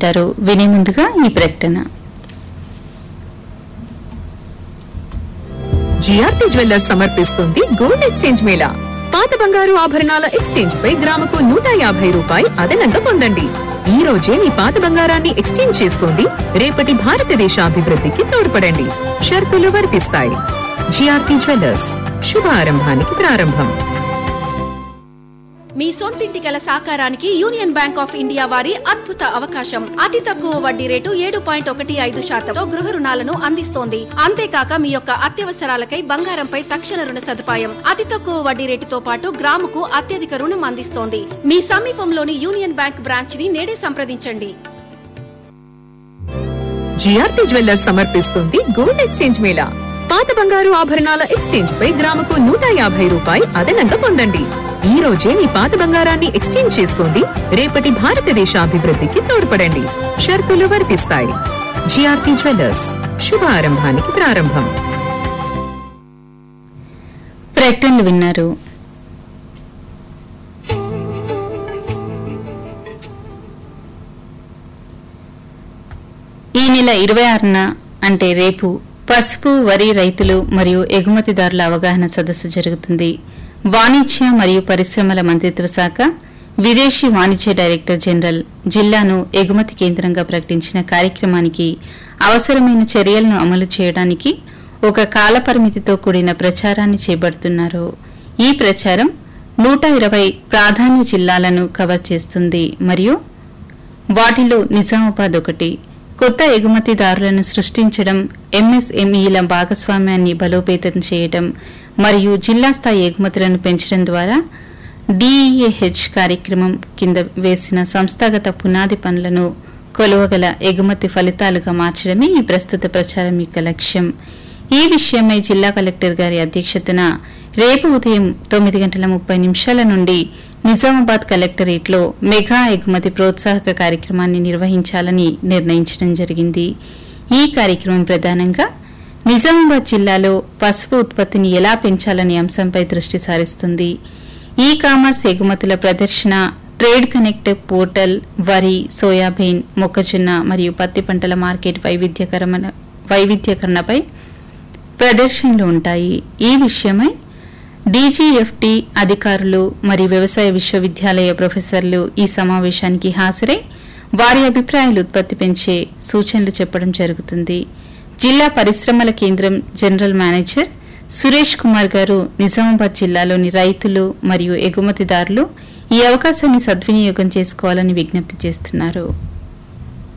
వింటారు వినే ముందుగా ఈ ప్రకటన జిఆర్టీ జ్యువెల్లర్స్ సమర్పిస్తుంది గోల్డ్ ఎక్స్చేంజ్ మేళా పాత బంగారు ఆభరణాల ఎక్స్చేంజ్ పై గ్రాముకు నూట యాభై రూపాయి అదనంగా పొందండి ఈ రోజే మీ పాత బంగారాన్ని ఎక్స్చేంజ్ చేసుకోండి రేపటి భారతదేశ అభివృద్ధికి తోడ్పడండి షరతులు వర్తిస్తాయి జిఆర్టీ జ్యువెల్లర్స్ శుభారంభానికి ప్రారంభం మీ సొంతింటి కల సాకారానికి యూనియన్ బ్యాంక్ ఆఫ్ ఇండియా వారి అద్భుత అవకాశం అతి తక్కువ వడ్డీ రేటు ఏడు పాయింట్ ఒకటి ఐదు శాతంతో గృహ రుణాలను అందిస్తోంది అంతేకాక మీ యొక్క అత్యవసరాలకై బంగారంపై తక్షణ రుణ సదుపాయం అతి తక్కువ వడ్డీ రేటుతో పాటు గ్రాముకు అత్యధిక రుణం అందిస్తోంది మీ సమీపంలోని యూనియన్ బ్యాంక్ బ్రాంచ్ ని నేడే సంప్రదించండి జిఆర్టీ జ్యువెల్లర్స్ సమర్పిస్తుంది గోల్డ్ ఎక్స్చేంజ్ మేళా పాత బంగారు ఆభరణాల ఎక్స్చేంజ్ పై గ్రాముకు నూట యాభై రూపాయి అదనంగా పొందండి ఈ రోజే మీ పాత బంగారాన్ని ఎక్స్చేంజ్ చేసుకోండి రేపటి భారతదేశ అభివృద్ధికి తోడ్పడండి షరతులు వర్తిస్తాయి జిఆర్టీ జ్యువెల్లర్స్ శుభారంభానికి ప్రారంభం ప్రకటనలు విన్నారు ఈ నెల ఇరవై ఆరున అంటే రేపు పసుపు వరి రైతులు మరియు ఎగుమతిదారుల అవగాహన సదస్సు జరుగుతుంది వాణిజ్య మరియు పరిశ్రమల మంత్రిత్వ శాఖ విదేశీ వాణిజ్య డైరెక్టర్ జనరల్ జిల్లాను ఎగుమతి కేంద్రంగా ప్రకటించిన కార్యక్రమానికి అవసరమైన చర్యలను అమలు చేయడానికి ఒక కాలపరిమితితో కూడిన ప్రచారాన్ని చేపడుతున్నారు ఈ ప్రచారం నూట ఇరవై ప్రాధాన్య జిల్లాలను కవర్ చేస్తుంది మరియు వాటిలో నిజామాబాద్ ఒకటి కొత్త ఎగుమతిదారులను సృష్టించడం ఎంఎస్ఎంఈల భాగస్వామ్యాన్ని బలోపేతం చేయడం మరియు జిల్లా స్థాయి ఎగుమతులను పెంచడం ద్వారా డీఈఏహెచ్ కార్యక్రమం కింద వేసిన సంస్థాగత పునాది పనులను కొలువగల ఎగుమతి ఫలితాలుగా మార్చడమే ఈ ప్రస్తుత ప్రచారం యొక్క లక్ష్యం ఈ విషయమై జిల్లా కలెక్టర్ గారి అధ్యక్షతన రేపు ఉదయం తొమ్మిది గంటల ముప్పై నిమిషాల నుండి నిజామాబాద్ కలెక్టరేట్లో మెగా ఎగుమతి ప్రోత్సాహక కార్యక్రమాన్ని నిర్వహించాలని నిర్ణయించడం జరిగింది ఈ కార్యక్రమం ప్రధానంగా నిజామాబాద్ జిల్లాలో పసుపు ఉత్పత్తిని ఎలా పెంచాలనే అంశంపై దృష్టి సారిస్తుంది ఈ కామర్స్ ఎగుమతుల ప్రదర్శన ట్రేడ్ కనెక్ట్ పోర్టల్ వరి సోయాబీన్ మొక్కజొన్న మరియు పత్తి పంటల మార్కెట్ వైవిధ్యకరమైన వైవిధ్యకరణపై ప్రదర్శనలు ఉంటాయి ఈ విషయమై డీజీఎఫ్టీ అధికారులు మరియు వ్యవసాయ విశ్వవిద్యాలయ ప్రొఫెసర్లు ఈ సమావేశానికి హాజరై వారి అభిప్రాయాలు ఉత్పత్తి పెంచే సూచనలు చెప్పడం జరుగుతుంది జిల్లా పరిశ్రమల కేంద్రం జనరల్ మేనేజర్ సురేష్ కుమార్ గారు నిజామాబాద్ జిల్లాలోని రైతులు మరియు ఎగుమతిదారులు ఈ అవకాశాన్ని సద్వినియోగం చేసుకోవాలని విజ్ఞప్తి చేస్తున్నారు